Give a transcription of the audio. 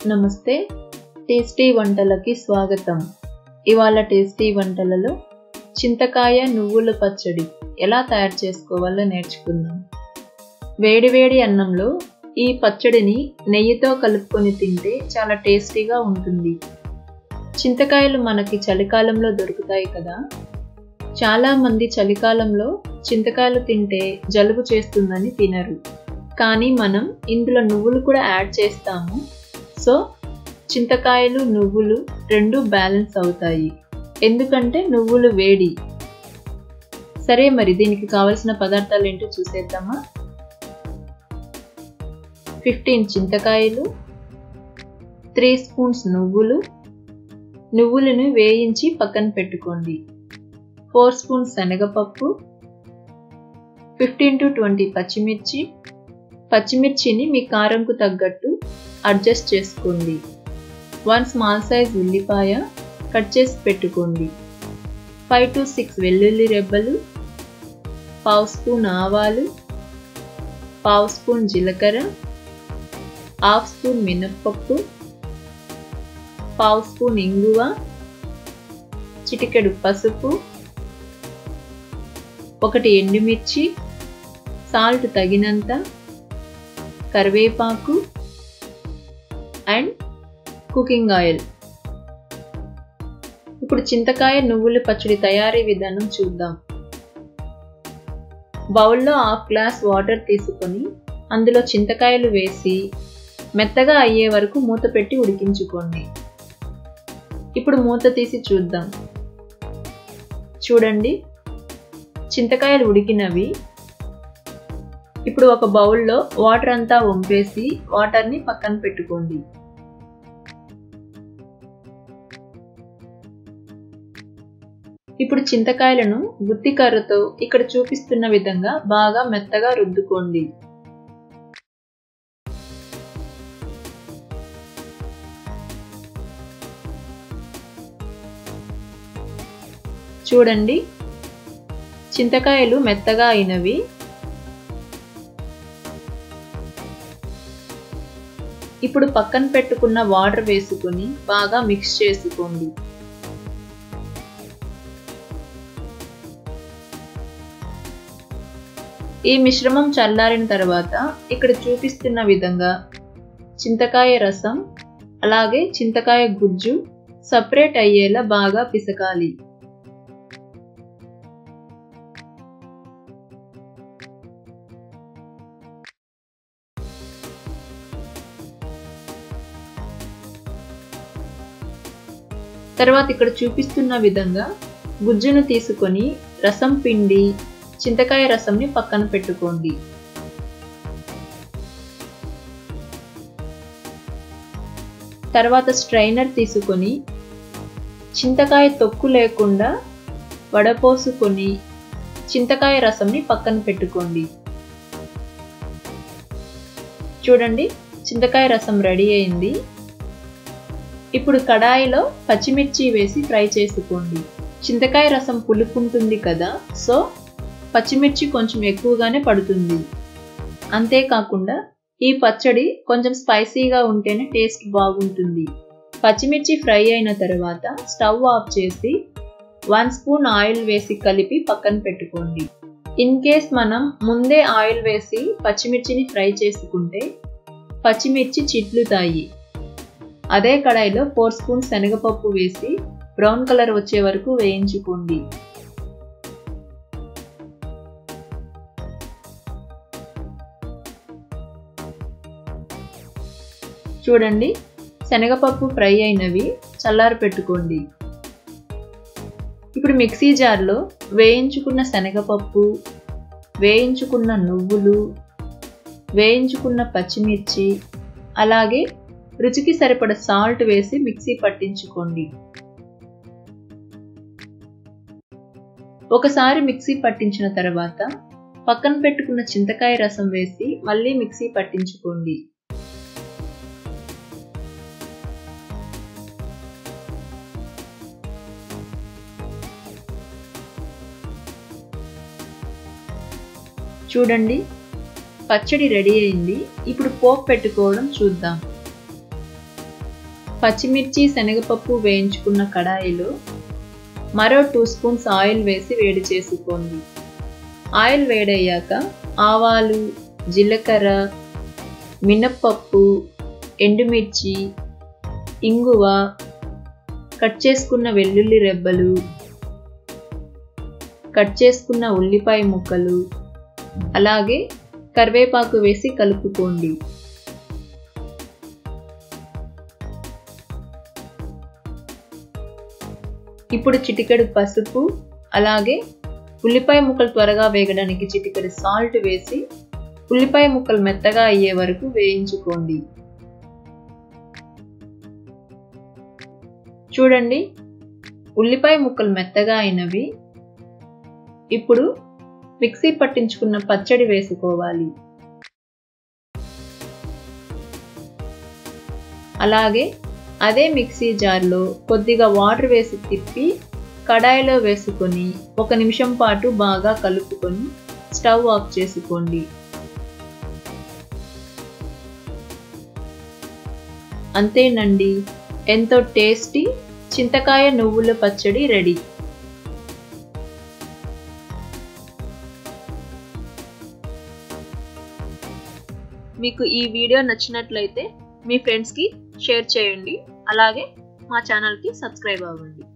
నమస్తే టేస్టీ వంటలకి స్వాగతం ఇవాళ టేస్టీ వంటలలో చింతకాయ నువ్వుల పచ్చడి ఎలా తయారు చేసుకోవాలో నేర్చుకుందాం వేడివేడి అన్నంలో ఈ పచ్చడిని నెయ్యితో కలుపుకొని తింటే చాలా టేస్టీగా ఉంటుంది చింతకాయలు మనకి చలికాలంలో దొరుకుతాయి కదా చాలామంది చలికాలంలో చింతకాయలు తింటే జలుబు చేస్తుందని తినరు కానీ మనం ఇందులో నువ్వులు కూడా యాడ్ చేస్తాము సో చింతకాయలు నువ్వులు రెండు బ్యాలెన్స్ అవుతాయి ఎందుకంటే నువ్వులు వేడి సరే మరి దీనికి కావలసిన పదార్థాలు ఏంటో చూసేద్దామా ఫిఫ్టీన్ చింతకాయలు త్రీ స్పూన్స్ నువ్వులు నువ్వులను వేయించి పక్కన పెట్టుకోండి ఫోర్ స్పూన్స్ శనగపప్పు ఫిఫ్టీన్ టు ట్వంటీ పచ్చిమిర్చి పచ్చిమిర్చిని మీ కారంకు తగ్గట్టు అడ్జస్ట్ చేసుకోండి వన్ స్మాల్ సైజ్ ఉల్లిపాయ కట్ చేసి పెట్టుకోండి ఫైవ్ టు సిక్స్ వెల్లుల్లి రెబ్బలు పావు స్పూన్ ఆవాలు పావు స్పూన్ జీలకర్ర హాఫ్ స్పూన్ మినప్పప్పు పావు స్పూన్ ఇంగువ చిటికెడు పసుపు ఒకటి ఎండుమిర్చి సాల్ట్ తగినంత కరివేపాకు అండ్ కుకింగ్ ఆయిల్ ఇప్పుడు చింతకాయ నువ్వుల పచ్చడి తయారీ విధానం చూద్దాం బౌల్లో హాఫ్ గ్లాస్ వాటర్ తీసుకొని అందులో చింతకాయలు వేసి మెత్తగా అయ్యే వరకు మూత పెట్టి ఉడికించుకోండి ఇప్పుడు మూత తీసి చూద్దాం చూడండి చింతకాయలు ఉడికినవి ఇప్పుడు ఒక బౌల్లో వాటర్ అంతా వంపేసి వాటర్ని పక్కన పెట్టుకోండి ఇప్పుడు చింతకాయలను గుత్తి కర్రతో ఇక్కడ చూపిస్తున్న విధంగా బాగా మెత్తగా రుద్దుకోండి చూడండి చింతకాయలు మెత్తగా అయినవి ఇప్పుడు పక్కన పెట్టుకున్న వాటర్ వేసుకొని బాగా మిక్స్ చేసుకోండి ఈ మిశ్రమం చల్లారిన తర్వాత ఇక్కడ చూపిస్తున్న విధంగా చింతకాయ రసం అలాగే చింతకాయ గుజ్జు సపరేట్ అయ్యేలా బాగా పిసకాలి తర్వాత ఇక్కడ చూపిస్తున్న విధంగా గుజ్జును తీసుకొని రసం పిండి చింతకాయ రసంని పక్కన పెట్టుకోండి తర్వాత స్ట్రైనర్ తీసుకొని చింతకాయ తొక్కు లేకుండా వడపోసుకొని చింతకాయ రసంని పక్కన పెట్టుకోండి చూడండి చింతకాయ రసం రెడీ అయింది ఇప్పుడు కడాయిలో పచ్చిమిర్చి వేసి ఫ్రై చేసుకోండి చింతకాయ రసం పులుపుంటుంది కదా సో పచ్చిమిర్చి కొంచెం ఎక్కువగానే పడుతుంది అంతేకాకుండా ఈ పచ్చడి కొంచెం స్పైసీగా ఉంటేనే టేస్ట్ బాగుంటుంది పచ్చిమిర్చి ఫ్రై అయిన తర్వాత స్టవ్ ఆఫ్ చేసి వన్ స్పూన్ ఆయిల్ వేసి కలిపి పక్కన పెట్టుకోండి ఇన్ కేస్ మనం ముందే ఆయిల్ వేసి పచ్చిమిర్చిని ఫ్రై చేసుకుంటే పచ్చిమిర్చి చిట్లుతాయి అదే కడాయిలో ఫోర్ స్పూన్ శనగపప్పు వేసి బ్రౌన్ కలర్ వచ్చే వరకు వేయించుకోండి చూడండి శనగపప్పు ఫ్రై అయినవి చల్లారి పెట్టుకోండి ఇప్పుడు మిక్సీ జార్లో వేయించుకున్న శనగపప్పు వేయించుకున్న నువ్వులు వేయించుకున్న పచ్చిమిర్చి అలాగే రుచికి సరిపడ సాల్ట్ వేసి మిక్సీ పట్టించుకోండి ఒకసారి మిక్సీ పట్టించిన తర్వాత పక్కన పెట్టుకున్న చింతకాయ రసం వేసి మళ్ళీ మిక్సీ పట్టించుకోండి చూడండి పచ్చడి రెడీ అయింది ఇప్పుడు పోపు పెట్టుకోవడం చూద్దాం పచ్చిమిర్చి శనగపప్పు వేయించుకున్న కడాయిలో మరో టూ స్పూన్స్ ఆయిల్ వేసి వేడి చేసుకోండి ఆయిల్ వేడయ్యాక ఆవాలు జీలకర్ర మినప్పప్పు ఎండుమిర్చి ఇంగువ కట్ చేసుకున్న వెల్లుల్లి రెబ్బలు కట్ చేసుకున్న ఉల్లిపాయ ముక్కలు అలాగే కరివేపాకు వేసి కలుపుకోండి ఇప్పుడు చిటికెడు పసుపు అలాగే ఉల్లిపాయ ముక్కలు త్వరగా వేగడానికి చిటికెడు సాల్ట్ వేసి ఉల్లిపాయ ముక్కలు మెత్తగా అయ్యే వరకు వేయించుకోండి చూడండి ఉల్లిపాయ ముక్కలు మెత్తగా అయినవి ఇప్పుడు మిక్సీ పట్టించుకున్న పచ్చడి వేసుకోవాలి అలాగే అదే మిక్సీ జార్లో కొద్దిగా వాటర్ వేసి తిప్పి కడాయిలో వేసుకొని ఒక నిమిషం పాటు బాగా కలుపుకొని స్టవ్ ఆఫ్ చేసుకోండి అంతేనండి ఎంతో టేస్టీ చింతకాయ నువ్వుల పచ్చడి రెడీ మీకు ఈ వీడియో నచ్చినట్లయితే మీ ఫ్రెండ్స్కి షేర్ చేయండి అలాగే మా ఛానల్కి సబ్స్క్రైబ్ అవ్వండి